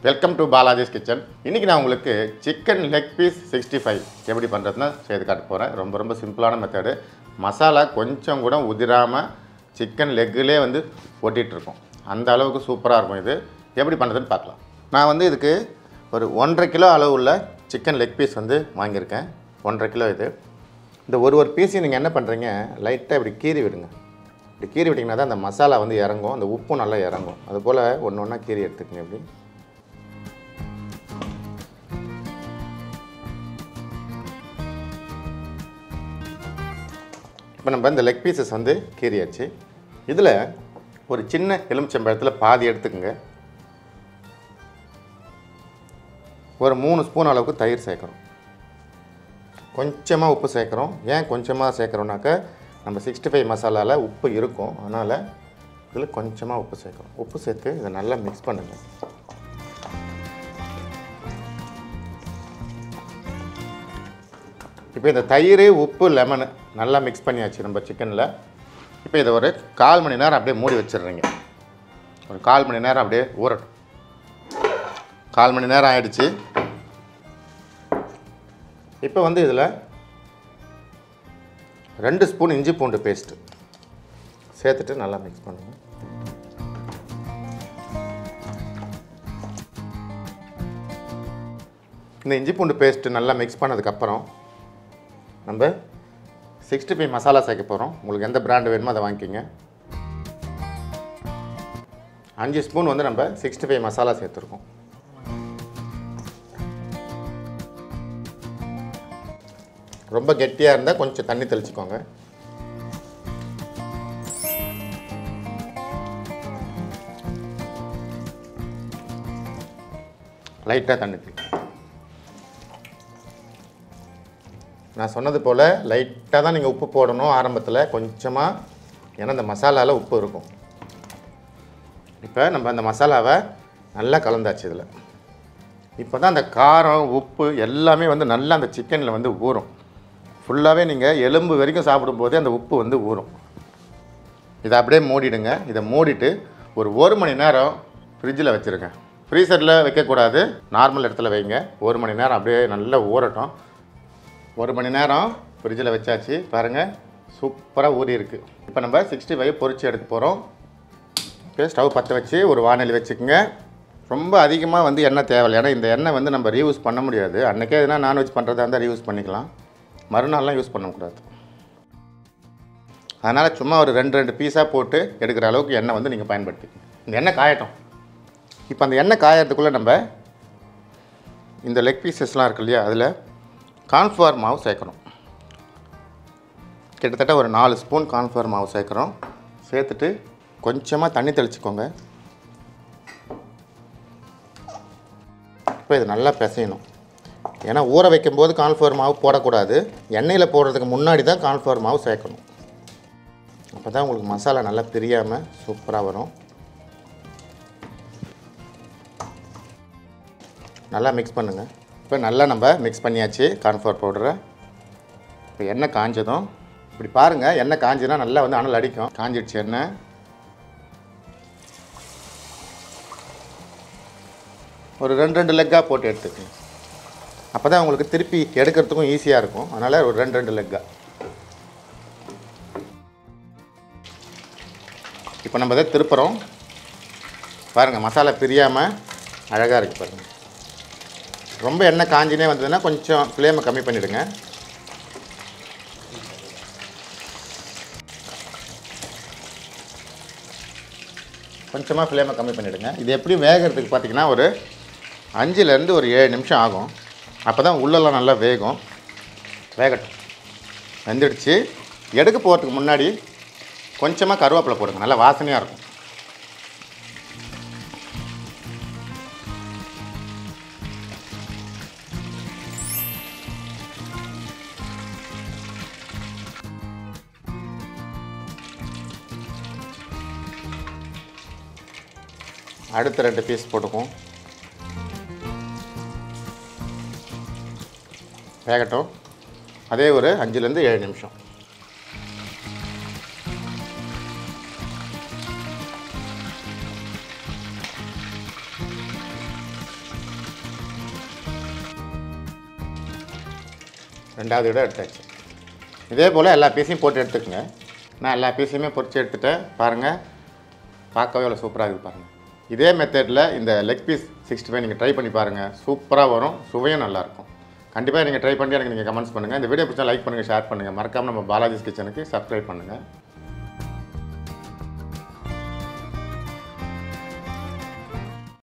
welcome to Balaji's kitchen இன்றைக்கி நான் உங்களுக்கு chicken leg piece sixty five எப்படி பண்ணுறதுன்னு செய்து காட்ட போகிறேன் ரொம்ப ரொம்ப சிம்பிளான மெத்தடு மசாலா கொஞ்சம் கூட உதிராமல் சிக்கன் லெக்கிலே வந்து ஒட்டிகிட்ருக்கும் அந்த அளவுக்கு சூப்பராக இருக்கும் இது எப்படி பண்ணுறதுன்னு பார்க்கலாம் நான் வந்து இதுக்கு ஒரு ஒன்றரை கிலோ அளவு உள்ள சிக்கன் லெக் பீஸ் வந்து வாங்கியிருக்கேன் ஒன்றரை கிலோ இது இந்த ஒரு ஒரு பீஸையும் நீங்கள் என்ன பண்ணுறீங்க லைட்டாக இப்படி கீறி விடுங்க இப்படி கீறி விட்டிங்கன்னா தான் அந்த மசாலா வந்து இறங்கும் அந்த உப்பும் நல்லா இறங்கும் அதுபோல் ஒன்று ஒன்றா கீறி எடுத்துக்கங்க இப்படி இப்போ நம்ம இந்த லெக் பீசஸ் வந்து கீறியாச்சு இதில் ஒரு சின்ன எலுமிச்சம்பழத்தில் பாதி எடுத்துக்கோங்க ஒரு மூணு ஸ்பூன் அளவுக்கு தயிர் சேர்க்குறோம் கொஞ்சமாக உப்பு சேர்க்குறோம் ஏன் கொஞ்சமாக சேர்க்குறோன்னாக்க நம்ம சிக்ஸ்டி ஃபைவ் மசாலாவில் உப்பு இருக்கும் அதனால் இதில் கொஞ்சமாக உப்பு சேர்க்குறோம் உப்பு சேர்த்து இதை நல்லா மிக்ஸ் பண்ணுங்கள் இப்போ இந்த தயிர் உப்பு லெமனு நல்லா மிக்ஸ் பண்ணியாச்சு நம்ம சிக்கனில் இப்போ இதை ஒரு கால் மணி நேரம் அப்படியே மூடி வச்சிடுறீங்க ஒரு கால் மணி நேரம் அப்படியே ஊறட்டும் கால் மணி நேரம் ஆயிடுச்சு இப்போ வந்து இதில் ரெண்டு ஸ்பூன் இஞ்சி பூண்டு பேஸ்ட்டு சேர்த்துட்டு நல்லா மிக்ஸ் பண்ணுங்க இந்த இஞ்சி பூண்டு பேஸ்ட்டு நல்லா மிக்ஸ் பண்ணதுக்கப்புறம் நம்ம சிக்ஸ்டி ஃபைவ் மசாலா சேர்க்க போகிறோம் உங்களுக்கு எந்த பிராண்டு வேணுமோ அதை வாங்கிக்கோங்க அஞ்சு ஸ்பூன் வந்து நம்ம சிக்ஸ்டி ஃபைவ் மசாலா சேர்த்துருக்கோம் ரொம்ப கெட்டியாக இருந்தால் கொஞ்சம் தண்ணி தெளிச்சுக்கோங்க லைட்டாக தண்ணி தெளி நான் சொன்னது போல் லைட்டாக தான் நீங்கள் உப்பு போடணும் ஆரம்பத்தில் கொஞ்சமாக ஏன்னா இந்த மசாலாவில் உப்பு இருக்கும் இப்போ நம்ம அந்த மசாலாவை நல்லா கலந்தாச்சு இதில் இப்போ தான் அந்த காரம் உப்பு எல்லாமே வந்து நல்லா அந்த சிக்கனில் வந்து ஊறும் ஃபுல்லாகவே நீங்கள் எலும்பு வரைக்கும் சாப்பிடும்போதே அந்த உப்பு வந்து ஊறும் இதை அப்படியே மூடிடுங்க இதை மூடிட்டு ஒரு ஒரு மணி நேரம் ஃப்ரிட்ஜில் வச்சுருங்க ஃப்ரீசரில் வைக்கக்கூடாது நார்மல் இடத்துல வைங்க ஒரு மணி நேரம் அப்படியே நல்லா ஊறட்டும் ஒரு மணி நேரம் ஃப்ரிட்ஜில் வச்சாச்சு பாருங்கள் சூப்பராக ஊறி இருக்குது இப்போ நம்ம சிக்ஸ்டி ஃபைவ் பொரிச்சு எடுக்க போகிறோம் இப்போ ஸ்டவ் பற்ற வச்சு ஒரு வானொலி வச்சுக்கோங்க ரொம்ப அதிகமாக வந்து எண்ணெய் தேவையில்லை ஏன்னா இந்த எண்ணெய் வந்து நம்ம ரீயூஸ் பண்ண முடியாது அன்றைக்கே எதுனா நான்வெஜ் பண்ணுறதா இருந்தால் ரீயூஸ் பண்ணிக்கலாம் மறுநாள்லாம் யூஸ் பண்ணக்கூடாது அதனால் சும்மா ஒரு ரெண்டு ரெண்டு பீஸாக போட்டு எடுக்கிற அளவுக்கு எண்ணெய் வந்து நீங்கள் பயன்படுத்திக்கங்க இந்த எண்ணெய் காயட்டும் இப்போ அந்த எண்ணெய் காயறதுக்குள்ளே நம்ம இந்த லெக் பீசஸ்லாம் இருக்கு இல்லையா அதில் கார்ன்ஃப்ளவர் மாவு சேர்க்கணும் கிட்டத்தட்ட ஒரு நாலு ஸ்பூன் கார்ன்ஃப்ளவர் மாவு சேர்க்குறோம் சேர்த்துட்டு கொஞ்சமாக தண்ணி தெளிச்சுக்கோங்க இப்போ இது நல்லா பிசையணும் ஏன்னா ஊற வைக்கும்போது கார்ன்ஃப்ளவர் மாவு போடக்கூடாது எண்ணெயில் போடுறதுக்கு முன்னாடி தான் கார்ன்ஃப்ளவர் மாவு சேர்க்கணும் அப்போ தான் உங்களுக்கு மசாலா நல்லா பிரியாமல் சூப்பராக வரும் நல்லா மிக்ஸ் பண்ணுங்கள் இப்போ நல்லா நம்ம மிக்ஸ் பண்ணியாச்சு கார்ன்ஃப்ளவர் பவுடரை இப்போ எண்ணெய் காஞ்சதும் இப்படி பாருங்கள் எண்ணெய் காஞ்சுனா நல்லா வந்து அனல் அடிக்கும் காஞ்சிடுச்சு எண்ணெய் ஒரு ரெண்டு ரெண்டு லெக்காக போட்டு எடுத்துக்கங்க அப்போ தான் உங்களுக்கு திருப்பி எடுக்கிறதுக்கும் ஈஸியாக இருக்கும் அதனால் ஒரு ரெண்டு ரெண்டு லெக்காக இப்போ நம்ம இதை திருப்புறோம் பாருங்கள் மசாலா பிரியாமல் அழகாக இருக்குது பாருங்கள் ரொம்ப எண்ணெய் காஞ்சினே வந்ததுன்னா கொஞ்சம் ஃப்ளேமை கம்மி பண்ணிவிடுங்க கொஞ்சமாக ஃப்ளேமை கம்மி பண்ணிவிடுங்க இது எப்படி வேகிறதுக்கு பார்த்திங்கன்னா ஒரு அஞ்சுலேருந்து ஒரு ஏழு நிமிஷம் ஆகும் அப்போ தான் உள்ளெல்லாம் நல்லா வேகும் வேகட்டும் வெந்துடுச்சு எடுக்க போகிறதுக்கு முன்னாடி கொஞ்சமாக கருவேப்பிலை போடுங்க நல்லா வாசனையாக இருக்கும் அடுத்த ரெண்டு பீஸ் போட்டுக்குவோம் வேகட்டும் அதே ஒரு அஞ்சுலேருந்து ஏழு நிமிஷம் ரெண்டாவது விட எடுத்தாச்சு இதே போல் எல்லா பீஸையும் போட்டு எடுத்துக்கங்க நான் எல்லா பீஸையுமே பொரிச்சு எடுத்துட்டேன் பாருங்கள் பார்க்கவே எவ்வளோ சூப்பராக இருக்குது பாருங்கள் இதே மெத்தடில் இந்த லெக் பீஸ் சிக்ஸ்டி ஃபைவ் நீங்கள் ட்ரை பண்ணி பாருங்கள் சூப்பராக வரும் சுவையும் நல்லாயிருக்கும் கண்டிப்பாக நீங்கள் ட்ரை பண்ணி எனக்கு நீங்கள் கமெண்ட்ஸ் பண்ணுங்கள் இந்த வீடியோ பிடிச்சா லைக் பண்ணுங்கள் ஷேர் பண்ணுங்கள் மறக்காமல் நம்ம பாலாஜிஸ் கிச்சனுக்கு சப்ஸ்கிரைப் பண்ணுங்கள்